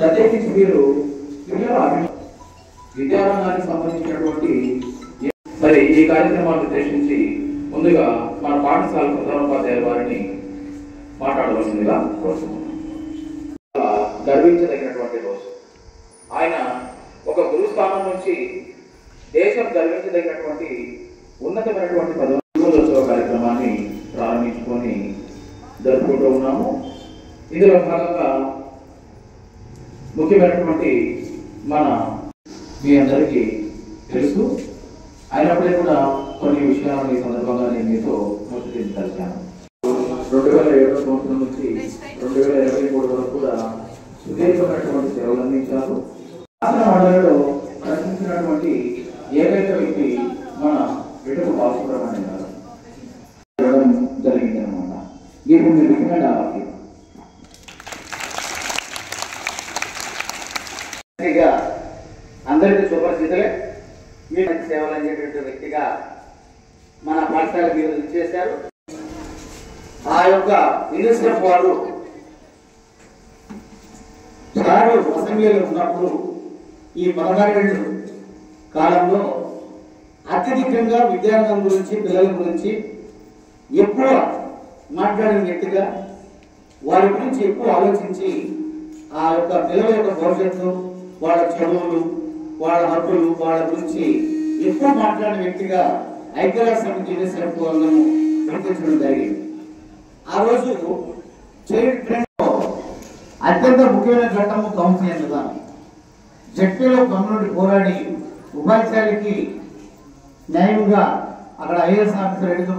ప్రత్యేకించి మీరు పిల్లల అభి- విద్యారంగానికి సంబంధించినటువంటి మరి ఈ కార్యక్రమాన్ని ఉద్దేశించి ముందుగా మన పాఠశాల ప్రధానోపాధ్యాయుల వారిని మాట్లాడవలసిందిగా కోరుతున్నాను గర్వించదగినటువంటి రోజు ఆయన ఒక గురుస్థానం నుంచి దేశం గర్వించదగినటువంటి ఉన్నతమైనటువంటి పదోత్సవ కార్యక్రమాన్ని ప్రారంభించుకొని జరుపుకుంటూ ఉన్నాము ఇందులో భాగంగా ముఖ్యమైనటువంటి మన మీ అందరికీ తెలుసు అయినప్పటికీ కూడా కొన్ని విషయాలను ఈ సందర్భంగా నేను మీతో ముచ్చటించదలిచాను రెండు వేల ఏడో సంవత్సరం నుంచి రెండు వేల ఇరవై మూడు వరకు కూడా సుదీర్ఘమైనటువంటి సేవలు అందించారు శాసన మండలిలో ప్రశ్నించినటువంటి ఏకైక వ్యక్తి మన వెటుకు బాలసుబ్రహ్మణ్యం గారు ఇవ్వడం జరిగింది అనమాట ఇప్పుడు మీరు రికమెండ్ అవ్వాలి వ్యక్తిగా అందరికీ సుపరిచితులే మీరు మంచి సేవలు అందేటువంటి వ్యక్తిగా మన పాఠశాల మీరు చేశారు ఆ యొక్క యూనిసెఫ్ వారు సారు అసెంబ్లీలో ఉన్నప్పుడు ఈ పదహారేళ్ళు కాలంలో అత్యధికంగా విద్యారంగం గురించి పిల్లల గురించి ఎక్కువ మాట్లాడిన వ్యక్తిగా వారి గురించి ఎక్కువ ఆలోచించి ఆ యొక్క పిల్లల యొక్క భవిష్యత్తు వాళ్ళ చదువులు వాళ్ళ హక్కులు వాళ్ళ గురించి ఎక్కువ మాట్లాడిన వ్యక్తిగా ఐక్యరాజ్య సమితి యూనిసెఫ్ వాళ్ళను గుర్తించడం జరిగింది ఆ రోజు చైల్డ్ ట్రెండ్ అత్యంత ముఖ్యమైన చట్టము కౌన్సిలింగ్ విధానం జట్టిలో కమ్యూనిటీ పోరాడి ఉపాధ్యాయులకి న్యాయంగా అక్కడ ఐఏఎస్ ఆఫీసర్ ఎన్నిక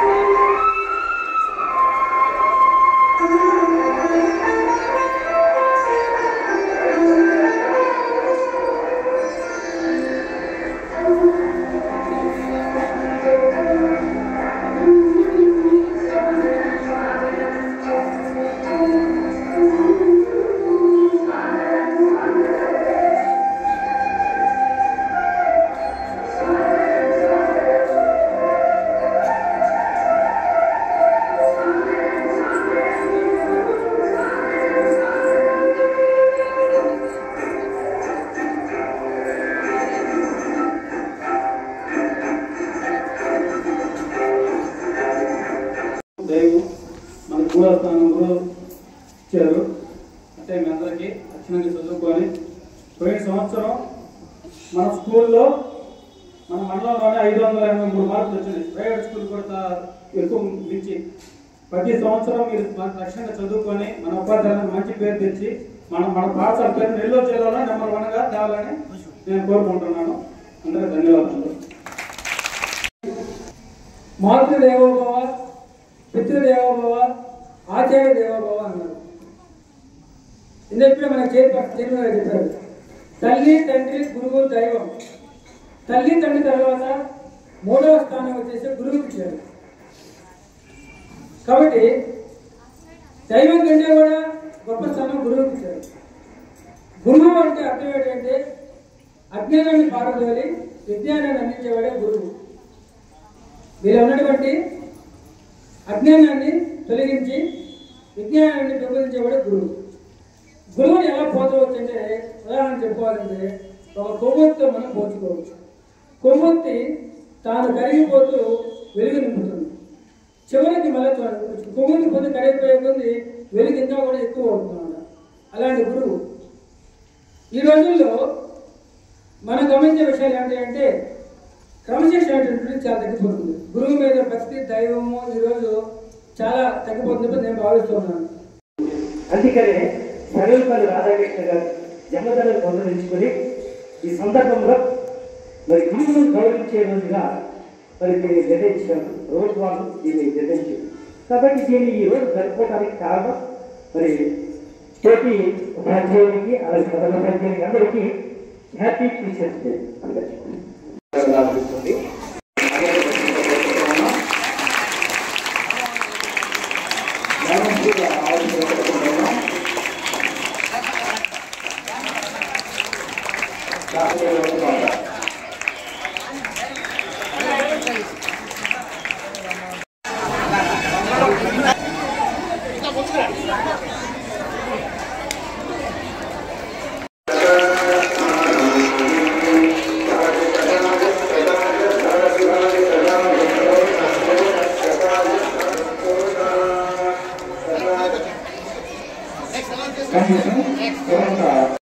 దైవం మన మూడో స్థానంలో ఇచ్చారు అంటే మీ అందరికీ అక్షరంగా చదువుకొని పోయిన సంవత్సరం మన స్కూల్లో మన మండలంలోనే ఐదు వందల ఎనభై మూడు మార్కులు వచ్చినాయి ప్రైవేట్ స్కూల్ కూడా తా- ఎక్కువ మించి ప్రతి సంవత్సరం మీరు మన లక్ష్యంగా చదువుకొని మన ఉపాధ్యాయులకు మంచి పేరు తెచ్చి మన మన పాఠశాల పేరు నెల్లూరు జిల్లాలో నెంబర్ వన్ గా తేవాలని నేను కోరుకుంటున్నాను అందరికీ ధన్యవాదాలు మాతృదేవోభవ పితృదేవోభవ ఆచార్య దేవోభవ అన్నారు ఇందులో మన చైర్పర్సన్ చైర్మన్ గారు చెప్పారు తల్లి తండ్రి గురువు దైవం తల్లి తండ్రి తర్వాత మూడవ స్థానం వచ్చేసి గురువుకి ఇచ్చారు కాబట్టి దైవం కంటే కూడా గొప్ప స్థానం గురువుకి ఇచ్చారు గురువు అంటే అర్థం ఏంటంటే అజ్ఞానాన్ని పారదోలి విజ్ఞానాన్ని అందించేవాడే గురువు వీళ్ళు ఉన్నటువంటి అజ్ఞానాన్ని తొలగించి విజ్ఞానాన్ని పెంపొందించేవాడే గురువు గురువుని ఎలా పోతవచ్చు అంటే ఉదాహరణ చెప్పుకోవాలంటే ఒక కొవ్వొత్తితో మనం పోల్చుకోవచ్చు కొవ్వొత్తి తాను కరిగిపోతూ వెలుగు నింపుతుంది చివరికి మళ్ళీ కొవ్వొత్తి పొంది కరిగిపోయే కొద్ది వెలుగు ఇంకా కూడా ఎక్కువ అవుతుంది అలాంటి గురువు ఈ రోజుల్లో మనం గమనించే విషయాలు ఏంటి అంటే క్రమశిక్షణ అనేటువంటిది చాలా తగ్గిపోతుంది గురువు మీద భక్తి దైవము ఈరోజు చాలా తగ్గిపోతుందని నేను భావిస్తున్నాను అందుకనే సర్వేపల్లి రాధాకృష్ణ గారు జన్మదినం పొందనించుకొని ఈ సందర్భంలో మరి గురువులను గౌరవించే రోజుగా మరి దీన్ని నిర్ణయించారు రోజు వాళ్ళు దీన్ని నిర్ణయించారు కాబట్టి దీన్ని ఈ రోజు జరుపుకోవడానికి కారణం మరి తోటి ఉపాధ్యాయునికి అలాగే ప్రధాన ఉపాధ్యాయునికి అందరికీ హ్యాపీ టీచర్స్ డే అందరికీ అనిపిస్తుంది కనీసం తర్వాత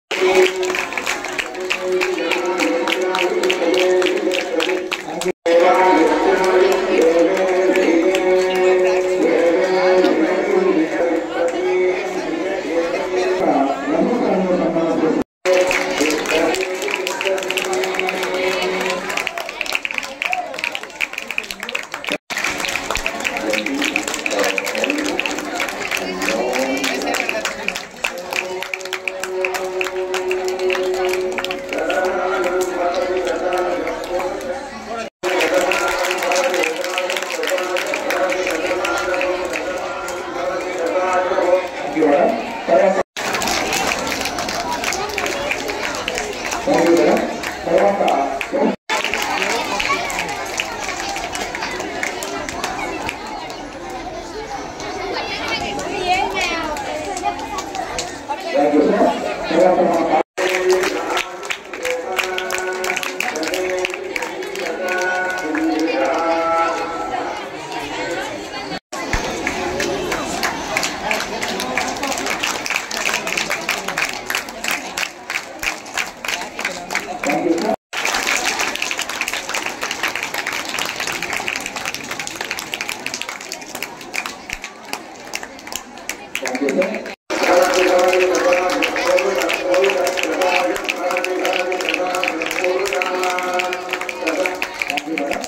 తర్వాత తర్వాత మన Thank you, sir. Thank you, sir. Thank you, madam.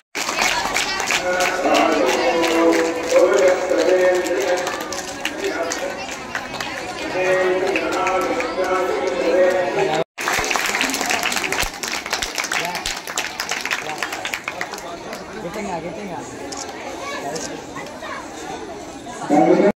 Thank you, sir.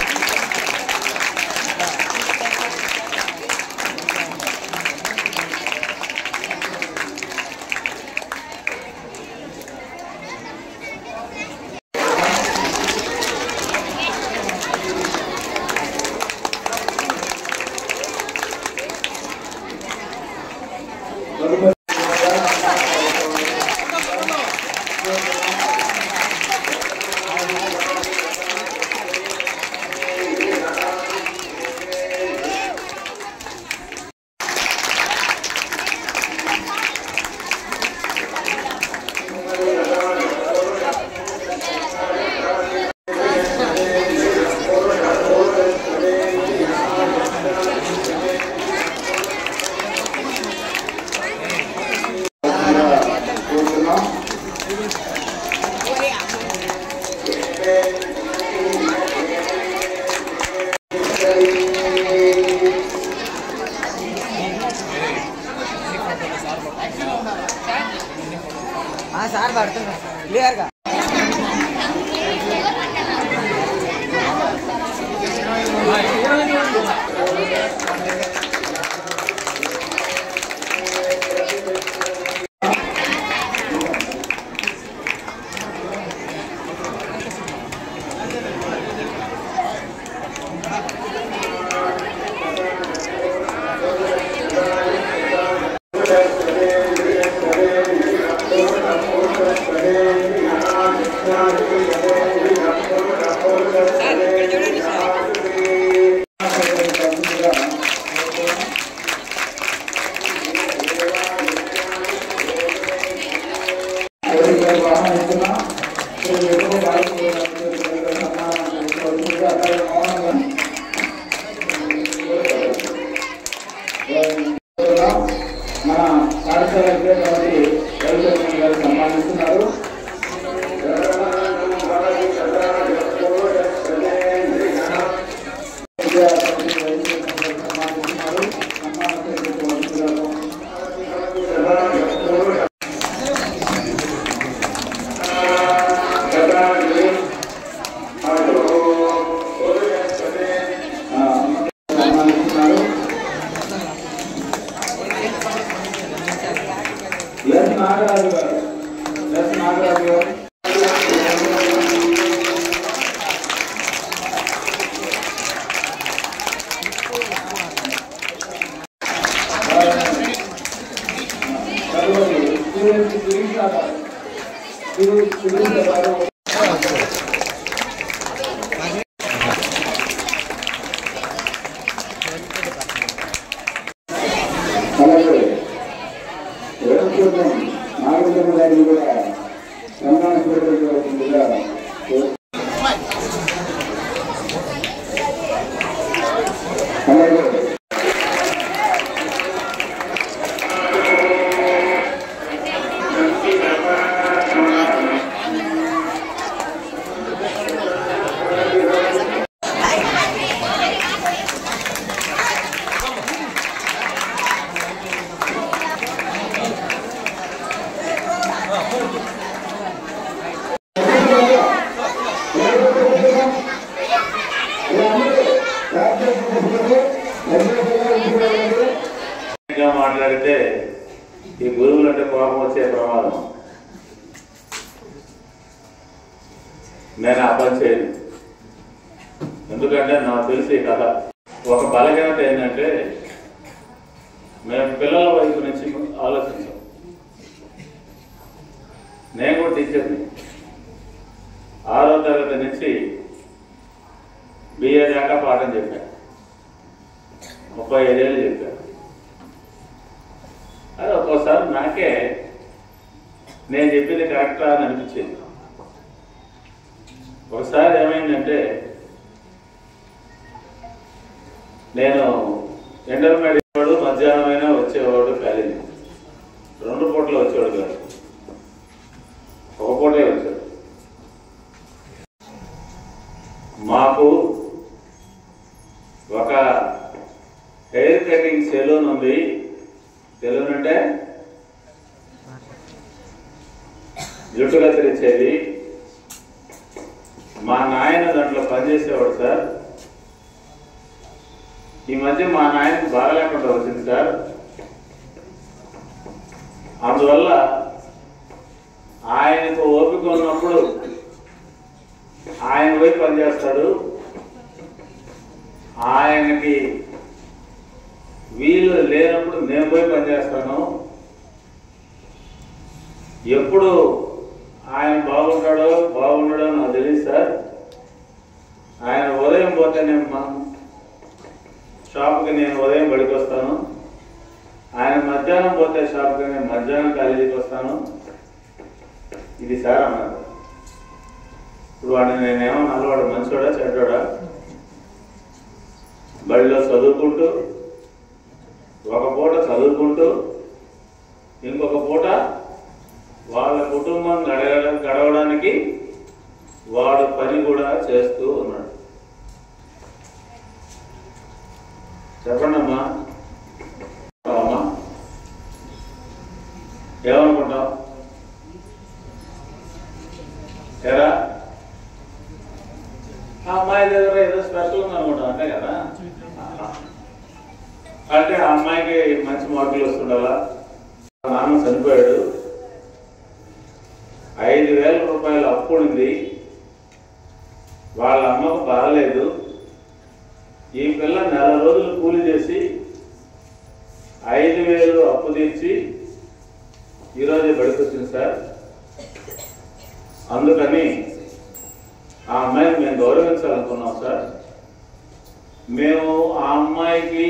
కోరుతున్నాం సార్ పడుతున్నా క్లియర్గా మన పాఠశాల విద్యార్థి రవిచంద్రన్ గారు సన్మానిస్తున్నారు సన్మానిస్తున్నారు సన్మానిస్తున్నారు సన్మానిస్తున్నారు ఎస్ నాగరాజు గారు ఎస్ నాగరాజు గారు తదుపరి స్టూడెంట్స్ శిరీష గారు శిరీ- శిరీష గారు తీసుకురావాలి. ఇంకా మాట్లాడితే ఈ గురువులు అంటే కోపం వచ్చే ప్రమాదం నేను ఆ పని చేయను ఎందుకంటే నాకు తెలిసి ఈ కథ ఒక బలహీనత ఏంటంటే మేము పిల్లల వైపు నుంచి ఆలోచించాం నేను కూడా టీచర్ని ఆరో తరగతి నుంచి బిఏ దాకా పాఠం చెప్పాను ముప్పై ఐదేళ్ళు చెప్పాను అది ఒక్కోసారి నాకే నేను చెప్పింది కరెక్టా అని అనిపించింది ఒకసారి ఏమైందంటే నేను ఇంటర్మీడియట్ వాడు మధ్యాహ్నం అయినా వచ్చేవాడు కాలేజీ రెండు పూటలు వచ్చేవాడు కాదు ఒక పూటే వచ్చాడు మాకు ఒక హెయిర్ కటింగ్ సెలూన్ ఉంది సెలూన్ అంటే జుట్టు కత్తిరించేది మా నాయన దాంట్లో పనిచేసేవాడు సార్ ఈ మధ్య మా నాయనకి బాగలేకుండా వచ్చింది సార్ అందువల్ల ఆయనకు ఓపిక ఉన్నప్పుడు ఆయన పోయి పనిచేస్తాడు ఆయనకి వీలు లేనప్పుడు నేను పోయి పనిచేస్తాను ఎప్పుడు ఆయన బాగుంటాడో బాగుండడో నాకు తెలియదు సార్ ఆయన ఉదయం పోతే నేను మా షాప్కి నేను ఉదయం బడికి వస్తాను ఆయన మధ్యాహ్నం పోతే షాప్కి నేను మధ్యాహ్నం కాలేజీకి వస్తాను ఇది సార్ అన్నారు ఇప్పుడు వాడిని నేనేమన్నా వాడు మంచోడా చెడ్డోడా బడిలో చదువుకుంటూ ఒక పూట చదువుకుంటూ ఇంకొక పూట వాళ్ళ కుటుంబం గడవ గడవడానికి వాడు పని కూడా చేస్తూ ఉన్నాడు చెప్పండి అమ్మా అమ్మా ఏమనుకుంటావు ఎరా ఆ అమ్మాయి దగ్గర ఏదో స్పెషల్ ఉంది అనుకుంటాం అంతే కదా అంటే ఆ అమ్మాయికి మంచి మార్కులు వస్తుండాలా నాన్న చనిపోయాడు ఐదు వేల రూపాయలు అప్పుడుంది వాళ్ళ అమ్మకు బాగలేదు ఈ పిల్ల నెల రోజులు కూలి చేసి ఐదు వేలు అప్పు తీర్చి ఈరోజు బడికి వచ్చింది సార్ అందుకని ఆ అమ్మాయిని మేము గౌరవించాలనుకున్నాం సార్ మేము ఆ అమ్మాయికి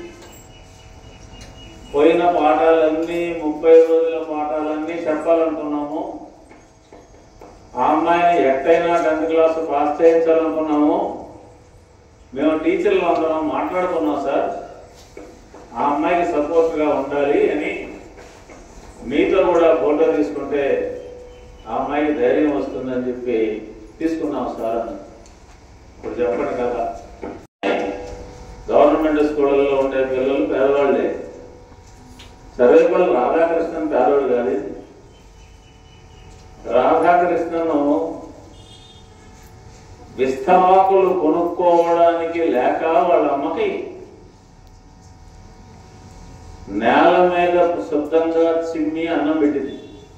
పోయిన పాఠాలన్నీ ముప్పై రోజుల పాఠాలన్నీ చెప్పాలనుకున్నాము ఆ అమ్మాయిని ఎట్టయినా టెన్త్ క్లాస్ పాస్ చేయించాలనుకున్నాము మేము టీచర్లు అందరం మాట్లాడుకున్నాం సార్ ఆ అమ్మాయికి సపోర్ట్గా ఉండాలి అని మీతో కూడా ఫోటో తీసుకుంటే ఆ అమ్మాయికి ధైర్యం వస్తుందని చెప్పి తీసుకున్నాం సార్ అని ఇప్పుడు చెప్పండి కదా గవర్నమెంట్ స్కూళ్ళల్లో ఉండే పిల్లలు పేదవాళ్ళే సర్వేపల్లి రాధాకృష్ణన్ పేదవాడు కాదు రాధాకృష్ణను విస్తరాకులు కొనుక్కోవడానికి లేక వాళ్ళ అమ్మకి నేల మీద శుద్ధంగా చిమ్మి అన్నం పెట్టింది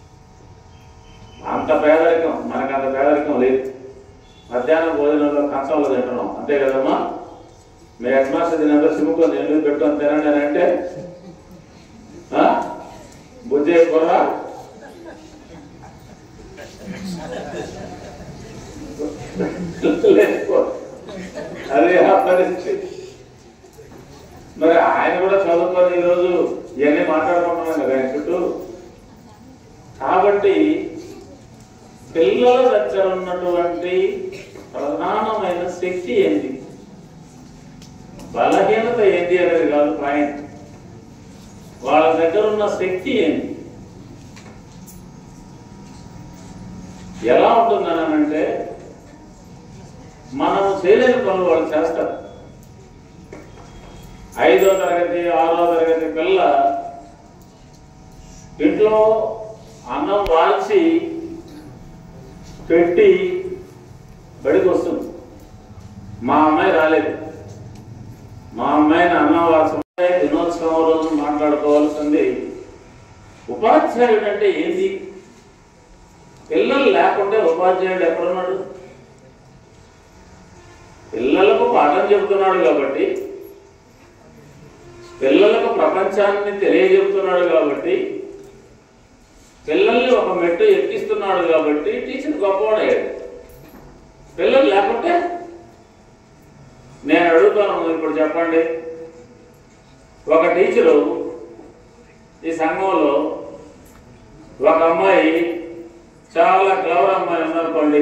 అంత పేదరికం మనకు అంత పేదరికం లేదు మధ్యాహ్నం భోజనంలో కంచంలో తింటున్నాం అంతే కదమ్మా మీ హెడ్ మాస్టర్ దీని సిమ్ముకొని ఎందుకు పెట్టు తినండి అని అంటే ఆ? బుజ్జి కుర్రా లేకపో. అదే ఆ పరిస్థితి మరి ఆయన కూడా చదువుకొని ఈరోజు ఇవన్నీ మాట్లాడుకుంటున్నాం కదా ఆయన చుట్టూ కాబట్టి పిల్లల దగ్గర ఉన్నటువంటి ప్రధానమైన శక్తి ఏంటి బలహీనత ఏంటి అనేది కాదు పాయింట్ వాళ్ళ దగ్గర ఉన్న శక్తి ఏంటి ఎలా ఉంటుందని అంటే మనం చేయలేని పనులు వాళ్ళు చేస్తారు ఐదో తరగతి ఆరో తరగతి పిల్ల ఇంట్లో అన్నం వాల్చి పెట్టి బడికి వస్తుంది మా అమ్మాయి రాలేదు మా అమ్మాయిని అన్నం వాల్చ దినోత్సవం రోజు మాట్లాడుకోవాల్సింది ఉపాధ్యాయుడు అంటే ఏంది పిల్లలు లేకుంటే ఉపాధ్యాయుడు ఎక్కడున్నాడు పిల్లలకు పాఠం చెబుతున్నాడు కాబట్టి పిల్లలకు ప్రపంచాన్ని తెలియజెబుతున్నాడు కాబట్టి పిల్లల్ని ఒక మెట్టు ఎక్కిస్తున్నాడు కాబట్టి టీచర్ గొప్పవాడయ్యాడు పిల్లలు లేకుంటే నేను అడుగుతాను ఇప్పుడు చెప్పండి ఒక టీచరు ఈ సంఘంలో ఒక అమ్మాయి చాలా క్లవర్ అమ్మాయి ఉందనుకోండి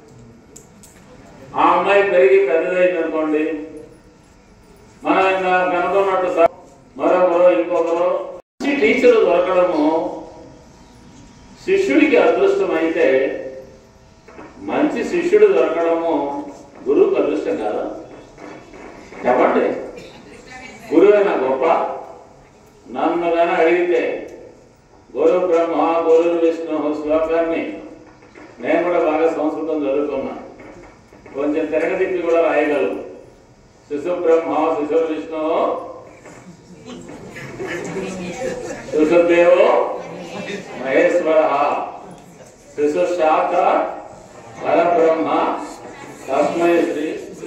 ఆ అమ్మాయి పెరిగి పెద్దదైంది అనుకోండి మనం ఇంకా కనుక్కున్నట్టు స- మరొకరు ఇంకొకరు మంచి టీచరు దొరకడము శిష్యుడికి అదృష్టం అయితే మంచి శిష్యుడు దొరకడము గురువుకు అదృష్టం కాదా చెప్పండి గురువేనా గొప్ప నన్ను కానీ అడిగితే గురు బ్రహ్మ గురు విష్ణు శ్లోకాన్ని నేను కూడా బాగా సంస్కృతం చదువుకున్నా కొంచెం తిరగదిప్పి కూడా రాయగలను శిశు బ్రహ్మ శిశు విష్ణు శిశుదేవో మహేశ్వర శిశు శాఖ పరబ్రహ్మ తస్మై శ్రీ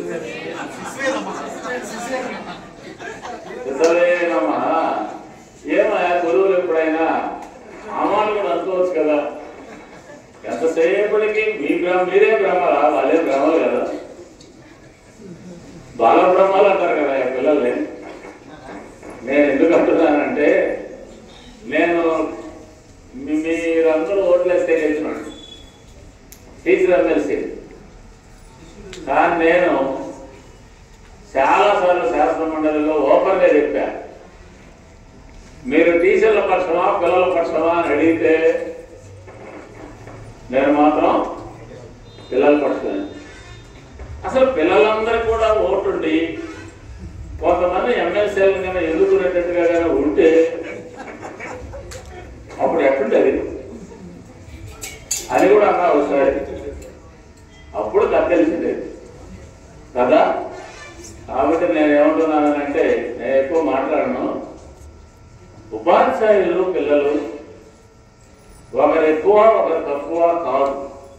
శిశవే నమ ఏమయ్యా గురువులు ఎప్పుడైనా అమ్మాను కూడా అనుకోవచ్చు కదా ఎంతసేపటికి మీ బ్రహ్మ మీరే బ్రహ్మరా వాళ్ళే బ్రహ్మలు కదా బాల బ్రహ్మలు అంటారు కదా ఈ పిల్లల్ని నేను ఎందుకు అంటున్నానంటే నేను మీ- మీరందరూ ఓట్లేస్తే గెలిచినాడు టీచర్ ఎమ్మెల్సీ కానీ నేను చాలా సార్లు శాసన మండలిలో ఓపెన్ గా చెప్పా మీరు టీచర్ల పక్షమా పిల్లల పక్షమా అని అడిగితే నేను మాత్రం పిల్లల పక్షమే అసలు పిల్లలందరూ కూడా ఓటుండి కొంతమంది ఎమ్మెల్సీలు కన్నా ఎదుర్కొనేటట్టుగా కానీ ఉంటే అప్పుడు ఎట్టుండేది అది కూడా అన్నా ఒకసారి అప్పుడు కథ తెలిసిందే కదా కాబట్టి నేను ఏమంటున్నానంటే నేను ఎక్కువ మాట్లాడను ఉపాధ్యాయులు పిల్లలు ఒకరు ఎక్కువ ఒకరు తక్కువ కాదు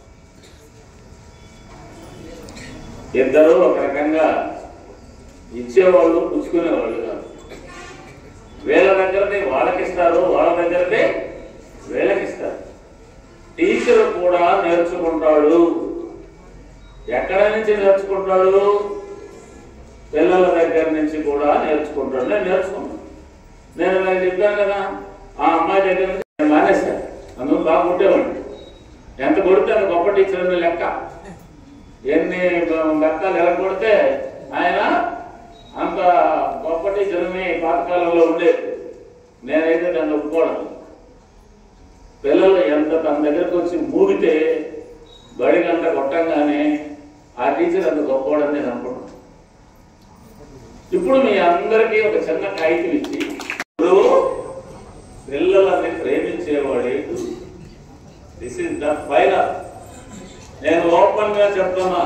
ఇద్దరు ఒక రకంగా ఇచ్చేవాళ్ళు పుచ్చుకునేవాళ్ళు కాదు వీళ్ళ దగ్గరనే వాళ్ళకిస్తారు వాళ్ళ దగ్గరనే వీళ్ళకిస్తారు టీచర్ కూడా నేర్చుకుంటాడు ఎక్కడ నుంచి నేర్చుకుంటాడు పిల్లల దగ్గర నుంచి కూడా నేర్చుకుంటాడు నేను నేర్చుకున్నాను నేను నేను చెప్పాను కదా ఆ అమ్మాయి దగ్గర నుంచి నేను మానేశాను అందులో బాగా కొట్టేవాడిని ఎంత కొడితే అంత గొప్ప టీచర్ అని లెక్క ఎన్ని లెక్కలు ఎలా కొడితే ఆయన అంత గొప్ప టీచర్ని పాతకాలంలో ఉండేది నేనైతే దాన్ని ఒప్పుకోవడం పిల్లలు ఎంత తన దగ్గరకు వచ్చి మూగితే బడి గంట కొట్టంగానే ఆ టీచర్ అంత గొప్పవాడని నేను అనుకుంటున్నాను ఇప్పుడు మీ అందరికీ ఒక చిన్న కాగితం ఇచ్చి ఇప్పుడు పిల్లలని ప్రేమించేవాడే దిస్ ఇస్ ద ఫైనల్ నేను ఓపెన్ గా చెప్తున్నా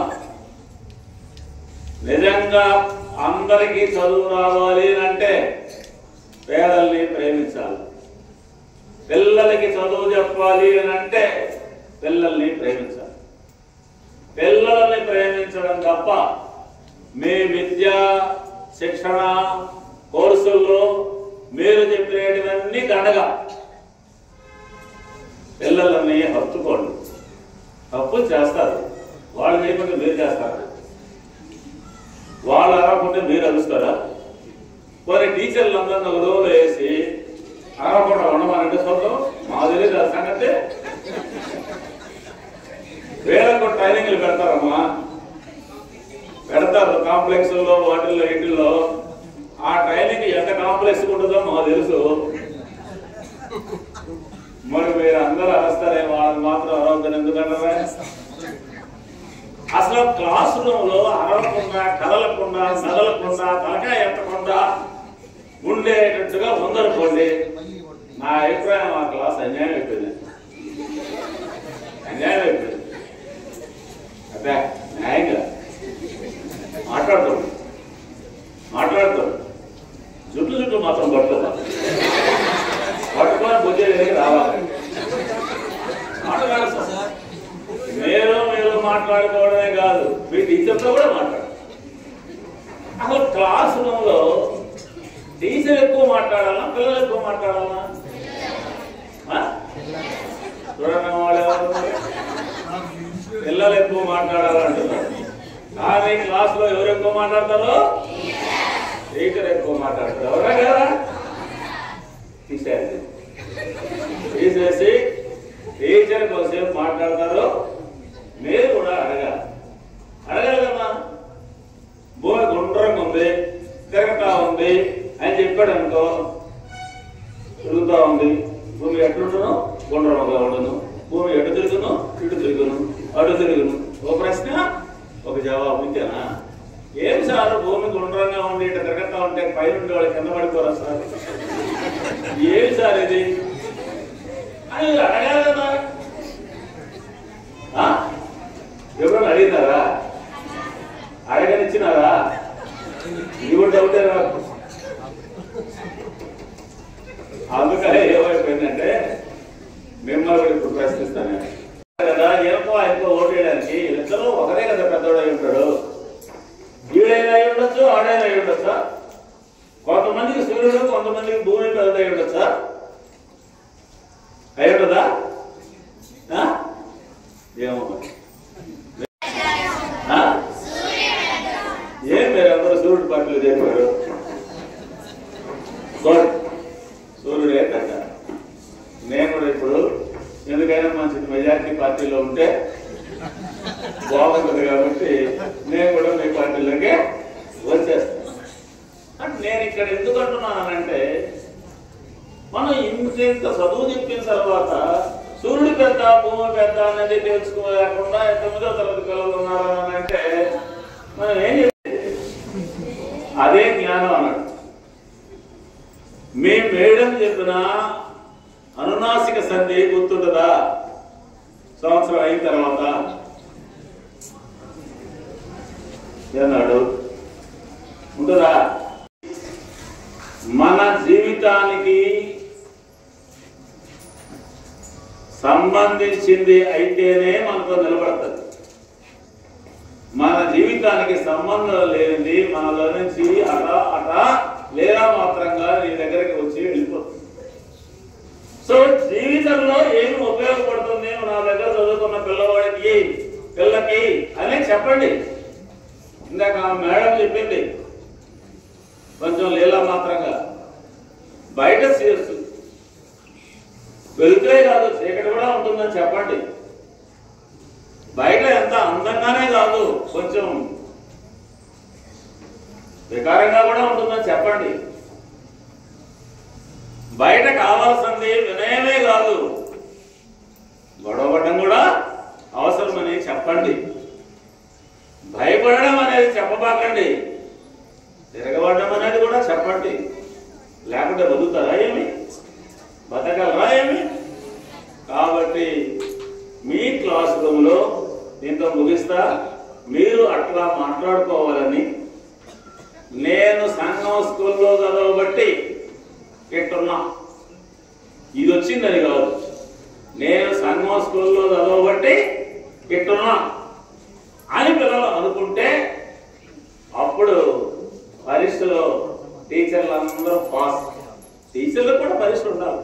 నిజంగా అందరికీ చదువు రావాలి అని అంటే పేదల్ని ప్రేమించాలి పిల్లలకి చదువు చెప్పాలి అని అంటే పిల్లల్ని ప్రేమించాలి పిల్లల్ని ప్రేమించడం తప్ప మీ విద్య శిక్షణ కోర్సుల్లో మీరు చెప్పినటువన్నీ దండగా పిల్లలని హత్తుకోండి తప్పులు చేస్తారు వాళ్ళు చేయకుండా మీరు చేస్తారు వాళ్ళు అరవకుంటే మీరు అరుస్తారా కొన్ని టీచర్లు అందరిని ఒక రోజులో వేసి అరవకుండా ఉండమనంటే సొంతం మా తెలియదు ఆ సంగతి వేలకు ట్రైనింగ్లు పెడతారమ్మా పెడతారు కాంప్లెక్స్ లో వాటిల్లో ఇంటిల్లో ఆ ట్రైనింగ్ ఎంత కాంప్లెక్స్ ఉంటుందో మాకు తెలుసు మరి మీరు అందరూ అరుస్తారే వాళ్ళు మాత్రం అరవద్దని ఎందుకంటారా అసలు క్లాస్ రూమ్ లో అరవకుండా కదలకుండా చదలకుండా తలకాయ ఎత్తకుండా ఉండేటట్టుగా ఉందనుకోండి నా అభిప్రాయం ఆ క్లాస్ అన్యాయం అయిపోయింది అన్యాయం అయిపోయింది అదే న్యాయంగా మాట్లాడతాడు మాట్లాడతాడు జుట్టు జుట్టు మాత్రం పట్టుకోవాలి పట్టుకొని బుద్ధి దగ్గరికి రావాలి మాట్లాడాలి సార్ మీరు మీరు మాట్లాడుకోవడమే కాదు మీ టీచర్తో కూడా మాట్లాడాలి అసలు క్లాస్ రూమ్ లో టీచర్ ఎక్కువ మాట్లాడాలా పిల్లలు ఎక్కువ మాట్లాడాలా ఆ? చూడండి వాళ్ళు ఎవరు? పిల్లలు ఎక్కువ మాట్లాడాలంటున్నారు కానీ క్లాస్ లో ఎవరు ఎక్కువ మాట్లాడతారు టీచర్ ఎక్కువ మాట్లాడతారు ఎవరా కదా తీసేయాలి తీసేసి టీచర్ కొంచెంసేపు మాట్లాడతారు మీరు కూడా అడగాలి అడగాలి కదా భూమి గుండ్రంగా ఉంది తిరగతా ఉంది అని చెప్పాడు అనుకో తిరుగుతా ఉంది భూమి ఎట్లుంటును గుండ్రంగా ఉండును భూమి ఎటు తిరుగును ఇటు తిరుగును అటు తిరుగును ఓ ప్రశ్న ఒక జవాబు ఇంతేనా ఏం సార్ భూమి గుండ్రంగా ఉండి ఇటు తిరగతా ఉంటే పైన ఉండే వాళ్ళు కింద పడిపోరా సార్ ఏమి సార్ ఇది అని అడగాలి కదా ఆ? ఎవరైనా అడిగినారా అడగనిచ్చినారా ఇది కూడా డౌటే నాకు అందుకనే ఏమైపోయిందంటే మిమ్మల్ని ఇప్పుడు ప్రశ్నిస్తాను కదా ఎంతో ఎంతో ఓటేయడానికి ఇద్దరు ఒకరే కదా పెద్దోడు అయి ఉంటాడు ఈడైనా అయి ఉండొచ్చు ఆడైనా అయి ఉండొచ్చా కొంతమందికి సూర్యుడు కొంతమందికి భూమి పెద్దదై ఉండొచ్చా అయి ఉంటుందా ఆ? ఏమో మరి ఆ? ఏం మీరు అందరూ సూర్యుడు పార్టీలు చెప్పారు సారీ సూర్యుడు ఏంటంట నేను కూడా ఇప్పుడు ఎందుకైనా మంచిది మెజారిటీ పార్టీలో ఉంటే బాగుంటుంది కాబట్టి నేను కూడా మీ పార్టీలోకి వచ్చేస్తాను అంటే నేను ఇక్కడ ఎందుకు అంటున్నానంటే మనం ఇంత ఇంత చదువు చెప్పిన తర్వాత సూర్యుడు పెద్ద భూమి పెద్ద అనేది తెలుసుకోలేకుండా తొమ్మిదో తరగతి పిల్లలు ఉన్నారు అని అంటే మనం ఏం చేయాలి అదే జ్ఞానం అన్నాడు మీ మేడం చెప్పిన అనునాసిక సంధి గుర్తుంటుందా సంవత్సరం అయిన తర్వాత అన్నాడు ఉంటుందా మన జీవితానికి సంబంధించింది అయితేనే మనతో నిలబడుతుంది మన జీవితానికి సంబంధం లేనిది మనలో నుంచి అట అట లేదా మాత్రంగా నీ దగ్గరికి వచ్చి వెళ్ళిపోతుంది సో జీవితంలో ఏమి ఉపయోగపడుతుంది నా దగ్గర చదువుకున్న పిల్లవాడికి పిల్లకి అని చెప్పండి ఇందాక ఆ మేడం చెప్పింది కొంచెం లీలా మాత్రంగా బయట చేస్తు వెళ్తే కాదు చీకటి కూడా ఉంటుందని చెప్పండి బయట ఎంత అందంగానే కాదు కొంచెం వికారంగా కూడా ఉంటుందని చెప్పండి బయట కావాల్సింది వినయమే కాదు గొడవపడడం కూడా అవసరమని చెప్పండి భయపడడం అనేది చెప్పబాకండి తిరగబడడం అనేది కూడా చెప్పండి లేకుంటే బతుకుతారా ఏమి బతకలరా ఏమి కాబట్టి మీ క్లాస్ రూమ్లో దీంతో ముగిస్తా మీరు అట్లా మాట్లాడుకోవాలని నేను సంఘం స్కూల్లో చదవబట్టి ఇట్టున్నా ఇది వచ్చిందని కాదు నేను సంఘం స్కూల్లో చదవబట్టి ఇట్టున్నా అని పిల్లలు అనుకుంటే అప్పుడు పరీక్షలో టీచర్లు అందరూ పాస్ టీచర్లు కూడా పరీక్ష ఉండాలి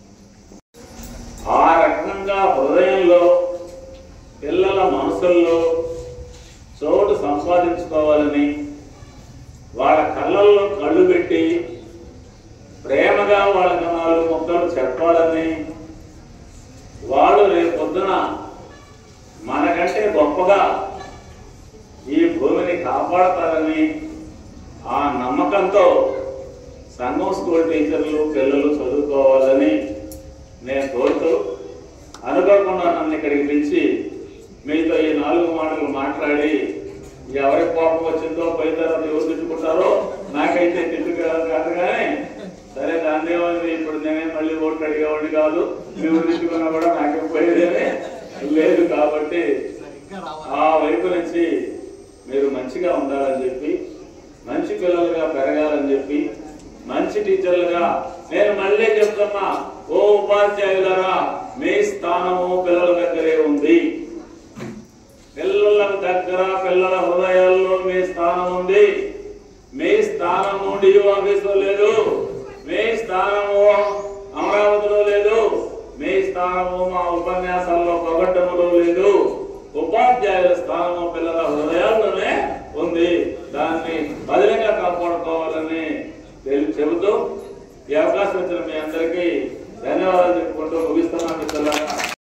ఆ రకంగా హృదయంలో పిల్లల మనసుల్లో చోటు సంపాదించుకోవాలని వాళ్ళ కళ్ళల్లో కళ్ళు పెట్టి ప్రేమగా వాళ్ళకి నాలుగు ముక్కలు చెప్పాలని వాళ్ళు రేపు పొద్దున మనకంటే గొప్పగా ఈ భూమిని కాపాడతారని ఆ నమ్మకంతో సంఘం స్కూల్ టీచర్లు పిల్లలు చదువుకోవాలని నేను కోరుతూ అనుకోకుండా నన్ను ఇక్కడికి పిలిచి మీతో ఈ నాలుగు మాటలు మాట్లాడి ఎవరి కోపం వచ్చిందో పోయిన తర్వాత ఎవరు తిట్టుకుంటారో నాకైతే తిట్టు కాదు కాదు కానీ సరే దాన్ని ఏమైంది ఇప్పుడు నేనే మళ్ళీ ఓట్లు అడిగేవాడిని కాదు మీరు తిట్టుకున్నా కూడా నాకేం పోయేదేమీ లేదు కాబట్టి ఆ వైపు నుంచి మీరు మంచిగా ఉండాలని చెప్పి మంచి పిల్లలుగా పెరగాలని చెప్పి మంచి టీచర్లుగా నేను మళ్ళీ చెప్తున్నా ఓ ఉపాధ్యాయులరా మీ స్థానము పిల్లల దగ్గరే ఉంది పిల్లల దగ్గర పిల్లల హృదయాల్లో మీ స్థానం ఉంది మీ స్థానము డియో ఆఫీసులో లేదు మీ స్థానము అమరావతిలో లేదు మీ స్థానము మా ఉపన్యాసాల్లో పొగడ్డములో లేదు ఉపాధ్యాయుల స్థానము పిల్లల హృదయాల్లోనే ఉంది దాన్ని బదిలీగా కాపాడుకోవాలని తెలి- చెబుతూ ఈ అవకాశం ఇచ్చిన మీ అందరికీ ధన్యవాదాలు చెప్తూ